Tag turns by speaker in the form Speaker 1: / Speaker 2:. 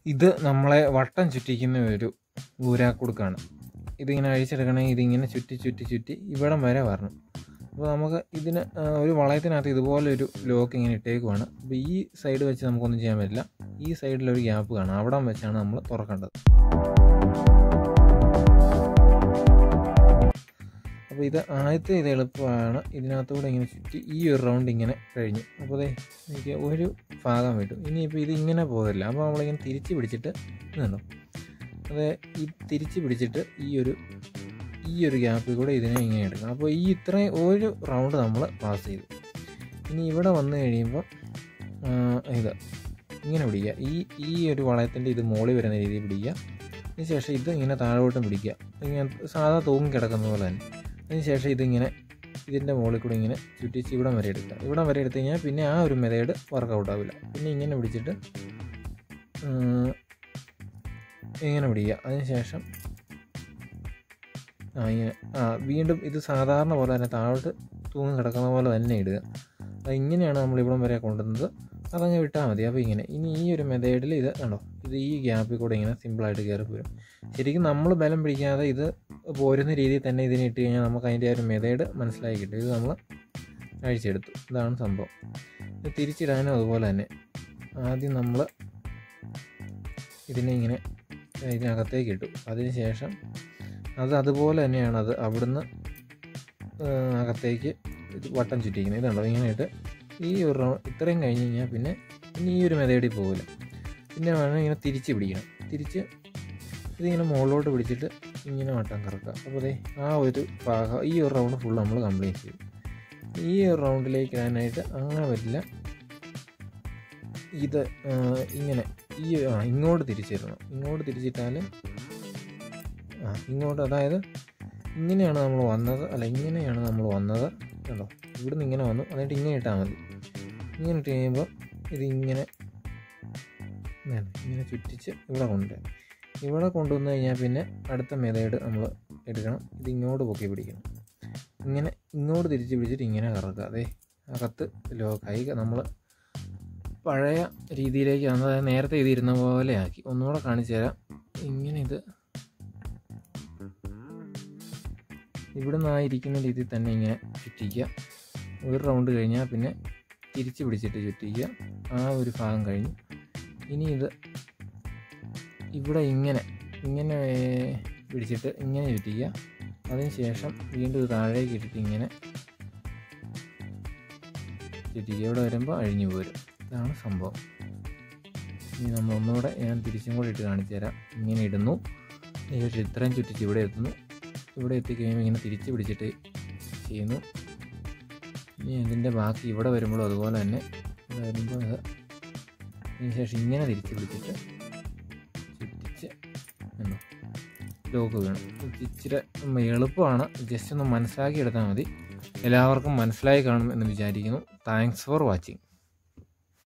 Speaker 1: ഇത് നമ്മളെ വട്ടം ചുറ്റിക്കുന്ന ഒരു ഊരാക്കുടുക്കാണ് ഇതിങ്ങനെ അഴിച്ചെടുക്കണമെങ്കിൽ ഇതിങ്ങനെ ചുറ്റി ചുറ്റി ചുറ്റി ഇവിടം വരെ വരണം അപ്പോൾ നമുക്ക് ഇതിന് ആ, ഒരു വളയത്തിനകത്ത് ഇതുപോലെ ഒരു ലോക്ക് ഇങ്ങനെ ഇട്ടേക്കുവാണ് അപ്പോൾ ഈ സൈഡ് വെച്ച് നമുക്കൊന്നും ചെയ്യാൻ പറ്റില്ല ഈ സൈഡിലൊരു ഗ്യാപ്പ് കാണാം അവിടം വെച്ചാണ് നമ്മൾ തുറക്കേണ്ടത് അപ്പോൾ ഇത് ആദ്യത്തെ ഇത് എളുപ്പമാണ് ഇതിനകത്തൂടെ ഇങ്ങനെ ചുറ്റി ഈ ഒരു റൗണ്ട് ഇങ്ങനെ കഴിഞ്ഞു അപ്പോൾ ദേ എനിക്ക് ഒരു ഭാഗം വിട്ടു ഇനിയിപ്പോൾ ഇത് ഇങ്ങനെ പോകില്ല അപ്പോൾ നമ്മളിങ്ങനെ തിരിച്ച് പിടിച്ചിട്ട് ഇതുണ്ടോ അത് ഈ തിരിച്ച് പിടിച്ചിട്ട് ഈ ഒരു ഈ ഒരു ഗ്യാപ്പിൽ കൂടെ ഇതിനെ ഇങ്ങനെ എടുക്കണം അപ്പോൾ ഈ ഇത്രയും ഒരു റൗണ്ട് നമ്മൾ പാസ് ചെയ്തു ഇനി ഇവിടെ വന്നു കഴിയുമ്പോൾ ആ, ഇത് ഇങ്ങനെ പിടിക്കുക ഈ ഈ ഒരു വളയത്തിൻ്റെ ഇത് മോളി വരുന്ന രീതിയിൽ പിടിക്കുക അതിന് ശേഷം ഇത് ഇങ്ങനെ താഴോട്ടും പിടിക്കുക ഇങ്ങനെ സാധാ തൂങ്ങി കിടക്കുന്ന പോലെ തന്നെ അതിന് ശേഷം ഇതിങ്ങനെ ഇതിൻ്റെ മുകളിൽ കൂടെ ഇങ്ങനെ ചുറ്റിച്ച് ഇവിടം വരെ എടുക്കുക ഇവിടം വരെ എടുത്തു കഴിഞ്ഞാൽ പിന്നെ ആ ഒരു മെതേഡ് വർക്കൗട്ട് ആവില്ല പിന്നെ ഇങ്ങനെ പിടിച്ചിട്ട് ആ, ഇങ്ങനെ പിടിക്കുക അതിന് ശേഷം ആ ഇങ്ങനെ ആ വീണ്ടും ഇത് സാധാരണ പോലെ തന്നെ താഴോട്ട് തൂങ്ങി കിടക്കുന്ന പോലെ തന്നെ ഇടുക അത് ഇങ്ങനെയാണ് നമ്മൾ ഇവിടം വരെ കൊണ്ടുവന്നത് അതങ്ങ് വിട്ടാൽ മതി അപ്പോൾ ഇങ്ങനെ ഇനി ഈ ഒരു മെതേഡിൽ ഇത് കണ്ടോ ഇത് ഈ ഗ്യാപ്പിൽ കൂടെ ഇങ്ങനെ സിമ്പിളായിട്ട് കയറി പോരും ശരിക്കും നമ്മൾ ബലം പിടിക്കാതെ ഇത് പോരുന്ന രീതിയിൽ തന്നെ ഇതിനെ ഇട്ട് കഴിഞ്ഞാൽ നമുക്ക് അതിൻ്റെ ആ ഒരു മെതേഡ് മനസ്സിലായി കിട്ടും ഇത് നമ്മൾ അഴിച്ചെടുത്തു ഇതാണ് സംഭവം ഇത് തിരിച്ചിടാനും അതുപോലെ തന്നെ ആദ്യം നമ്മൾ ഇതിനെ ഇങ്ങനെ ഇതിനകത്തേക്ക് ഇട്ടു അതിന് ശേഷം അത് അതുപോലെ തന്നെയാണ് അത് അവിടുന്ന് ആ, അകത്തേക്ക് ഇത് വട്ടം ചുറ്റിക്കുന്നത് ഇതുണ്ടോ ഇങ്ങനെ ഇട്ട് ഈ ഒരു റൗ- ഇത്രയും കഴിഞ്ഞ് കഴിഞ്ഞാൽ പിന്നെ ഇനി ഈ ഒരു മെതേഡിൽ പോകില്ല പിന്നെ വേണം ഇങ്ങനെ തിരിച്ച് പിടിക്കണം തിരിച്ച് ഇതിങ്ങനെ മുകളിലോട്ട് പിടിച്ചിട്ട് ഇങ്ങനെ വട്ടം കറക്കുക അപ്പോൾ ദേ ആ ഒരു ഭാഗം ഈ ഒരു റൗണ്ട് ഫുൾ നമ്മൾ കംപ്ലീറ്റ് ചെയ്തു ഈ ഒരു റൗണ്ടിലേക്ക് ഇടാനായിട്ട് അങ്ങനെ പറ്റില്ല ഇത് ആ, ഇങ്ങനെ ഈ ആ ഇങ്ങോട്ട് തിരിച്ചിടണം ഇങ്ങോട്ട് തിരിച്ചിട്ടാൽ ആ ഇങ്ങോട്ട് അതായത് ഇങ്ങനെയാണ് നമ്മൾ വന്നത് അല്ല ഇങ്ങനെയാണ് നമ്മൾ വന്നത് കണ്ടോ ഇവിടുന്ന് ഇങ്ങനെ വന്നു എന്നിട്ട് ഇങ്ങനെ ഇട്ടാൽ മതി ഇങ്ങനെ ഇട്ട് കഴിയുമ്പോൾ ഇത് ഇങ്ങനെ ഇങ്ങനെ ഇങ്ങനെ ചുറ്റിച്ച് ഇവിടെ കൊണ്ടുവരാം ഇവിടെ കൊണ്ടുവന്നു കഴിഞ്ഞാൽ പിന്നെ അടുത്ത മെതേഡ് നമ്മൾ എടുക്കണം ഇത് ഇങ്ങോട്ട് പൊക്കി പിടിക്കണം ഇങ്ങനെ ഇങ്ങോട്ട് തിരിച്ച് പിടിച്ചിട്ട് ഇങ്ങനെ കറക്കുക അതെ അകത്ത് ലോ കൈ നമ്മൾ പഴയ രീതിയിലേക്ക് വന്നത് അതായത് നേരത്തെ ഇത് ഇരുന്ന പോലെ ആക്കി ഒന്നുകൂടെ കാണിച്ചു തരാം ഇങ്ങനെ ഇത് ഇവിടുന്ന് ആ ഇരിക്കുന്ന രീതിയിൽ തന്നെ ഇങ്ങനെ ചുറ്റിക്കുക ഒരു റൗണ്ട് കഴിഞ്ഞാൽ പിന്നെ തിരിച്ച് പിടിച്ചിട്ട് ചുറ്റിക്കുക ആ ഒരു ഭാഗം കഴിഞ്ഞു ഇനി ഇത് ഇവിടെ ഇങ്ങനെ ഇങ്ങനെ പിടിച്ചിട്ട് ഇങ്ങനെ ചുറ്റിക്കുക അതിന് ശേഷം വീണ്ടും ഇത് താഴേക്ക് ഇട്ടിട്ട് ഇങ്ങനെ ചുറ്റിക്കുക ഇവിടെ വരുമ്പോൾ അഴിഞ്ഞു പോരും ഇതാണ് സംഭവം ഇനി നമ്മൾ ഒന്നുകൂടെ ഞാൻ തിരിച്ചും കൂടെ ഇട്ട് കാണിച്ചു തരാം ഇങ്ങനെ ഇടുന്നു ശേഷം ഇത്രയും ചുറ്റിച്ച് ഇവിടെ എത്തുന്നു ഇവിടെ എത്തിക്കഴിയുമ്പോൾ ഇങ്ങനെ തിരിച്ച് പിടിച്ചിട്ട് ചെയ്യുന്നു ഇനി ഇതിൻ്റെ ബാക്കി ഇവിടെ വരുമ്പോഴും അതുപോലെ തന്നെ ഇവിടെ വരുമ്പോൾ ഇത് അതിന് ശേഷം ഇങ്ങനെ തിരിച്ച് പിടിച്ചിട്ട് ചുറ്റിച്ച് എന്തോ ലോക്ക് വീണു ഇത് ഇച്ചിരി എളുപ്പമാണ് ജസ്റ്റ് ഒന്ന് മനസ്സിലാക്കി എടുത്താൽ മതി എല്ലാവർക്കും മനസ്സിലായി കാണും എന്ന് വിചാരിക്കുന്നു താങ്ക്സ് ഫോർ വാച്ചിങ്